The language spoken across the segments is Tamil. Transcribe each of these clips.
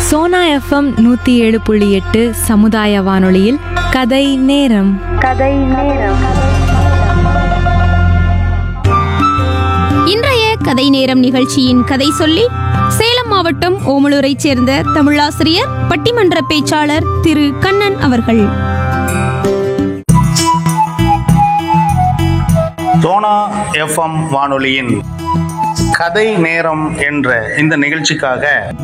சோனா எஃப்எம் நூற்றி ஏழு புள்ளி எட்டு சமுதாய வானொலியில் கதை நேரம் இன்றைய கதை நேரம் நிகழ்ச்சியின் கதை சொல்லி சேலம் மாவட்டம் ஓமலூரைச் சேர்ந்த தமிழாசிரியர் பட்டிமன்ற பேச்சாளர் திரு கண்ணன் அவர்கள் சோனா எஃப்எம் வானொலியின் கதை நேரம் என்ற இந்த நிகழ்ச்சிக்காக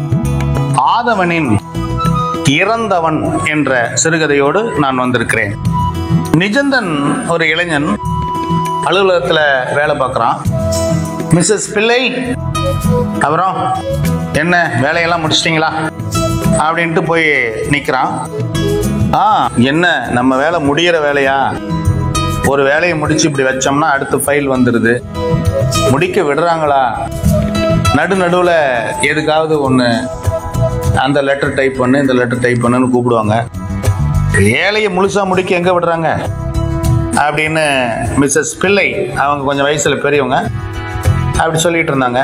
ஆதவனின் இறந்தவன் என்ற சிறுகதையோடு நான் வந்திருக்கிறேன் நிஜந்தன் ஒரு இளைஞன் அலுவலகத்தில் வேலை பார்க்குறான் மிஸ்ஸஸ் பிள்ளை அப்புறம் என்ன வேலையெல்லாம் முடிச்சிட்டிங்களா அப்படின்ட்டு போய் நிற்கிறான் ஆ என்ன நம்ம வேலை முடியிற வேலையா ஒரு வேலையை முடிச்சு இப்படி வச்சோம்னா அடுத்த ஃபைல் வந்துடுது முடிக்க விடுறாங்களா நடு நடுவில் எதுக்காவது ஒன்று அந்த லெட்டர் டைப் பண்ணு இந்த லெட்டர் டைப் பண்ணுன்னு கூப்பிடுவாங்க வேலையை முழுசாக முடிக்க எங்கே விடுறாங்க அப்படின்னு மிஸ்ஸஸ் பிள்ளை அவங்க கொஞ்சம் வயசில் பெரியவங்க அப்படி சொல்லிட்டு இருந்தாங்க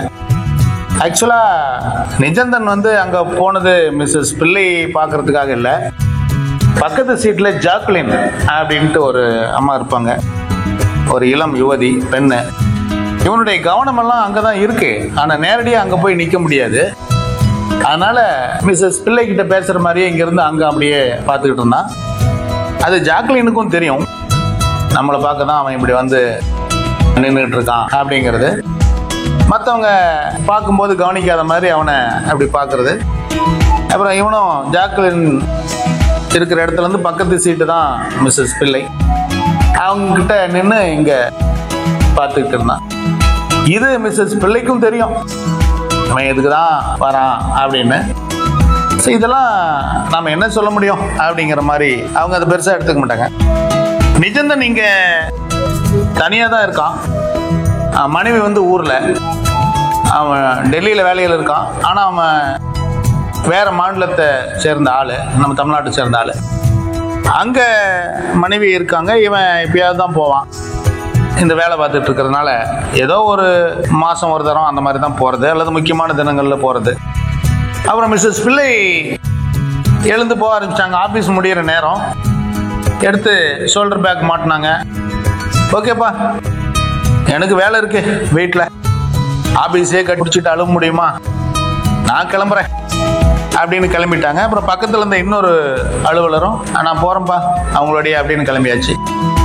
ஆக்சுவலாக நிஜந்தன் வந்து அங்கே போனது மிஸ்ஸஸ் பிள்ளை பார்க்கறதுக்காக இல்லை பக்கத்து சீட்டில் ஜாக்லின் அப்படின்ட்டு ஒரு அம்மா இருப்பாங்க ஒரு இளம் யுவதி பெண்ணு இவனுடைய கவனமெல்லாம் அங்கே தான் இருக்கு ஆனால் நேரடியாக அங்கே போய் நிற்க முடியாது அதனால மிஸ்ஸஸ் பிள்ளை கிட்ட பேசுகிற மாதிரியே இங்கேருந்து அங்கே அப்படியே பார்த்துக்கிட்டு இருந்தான் அது ஜாக்லினுக்கும் தெரியும் நம்மளை பார்க்க தான் அவன் இப்படி வந்து நின்றுட்டு இருக்கான் அப்படிங்கிறது மற்றவங்க பார்க்கும்போது கவனிக்காத மாதிரி அவனை அப்படி பார்க்கறது அப்புறம் இவனும் ஜாக்லின் இருக்கிற இடத்துல இருந்து பக்கத்து சீட்டு தான் மிஸ்ஸஸ் பிள்ளை அவங்க கிட்ட நின்று இங்கே பார்த்துக்கிட்டு இருந்தான் இது மிஸ்ஸஸ் பிள்ளைக்கும் தெரியும் அவன் எதுக்கு தான் வரான் அப்படின்னு ஸோ இதெல்லாம் நாம் என்ன சொல்ல முடியும் அப்படிங்கிற மாதிரி அவங்க அதை பெருசாக எடுத்துக்க மாட்டாங்க நிஜந்தன் இங்கே தனியாக தான் இருக்கான் அவன் மனைவி வந்து ஊரில் அவன் டெல்லியில் வேலையில் இருக்கான் ஆனால் அவன் வேற மாநிலத்தை சேர்ந்த ஆள் நம்ம தமிழ்நாட்டை சேர்ந்த ஆள் அங்கே மனைவி இருக்காங்க இவன் எப்பயாவது தான் போவான் இந்த வேலை பார்த்துட்டு இருக்கிறதுனால ஏதோ ஒரு மாதம் ஒரு தரம் அந்த மாதிரி தான் போகிறது அல்லது முக்கியமான தினங்களில் போகிறது அப்புறம் மிஸ்ஸஸ் பிள்ளை எழுந்து போக ஆரம்பிச்சாங்க ஆஃபீஸ் முடியிற நேரம் எடுத்து ஷோல்டர் பேக் மாட்டினாங்க ஓகேப்பா எனக்கு வேலை இருக்கு வீட்டில் ஆஃபீஸே கட்டிப்பிடிச்சிட்டு அழுவ முடியுமா நான் கிளம்புறேன் அப்படின்னு கிளம்பிட்டாங்க அப்புறம் பக்கத்தில் இருந்த இன்னொரு அலுவலரும் நான் போகிறேன்ப்பா அவங்களுடைய அப்படின்னு கிளம்பியாச்சு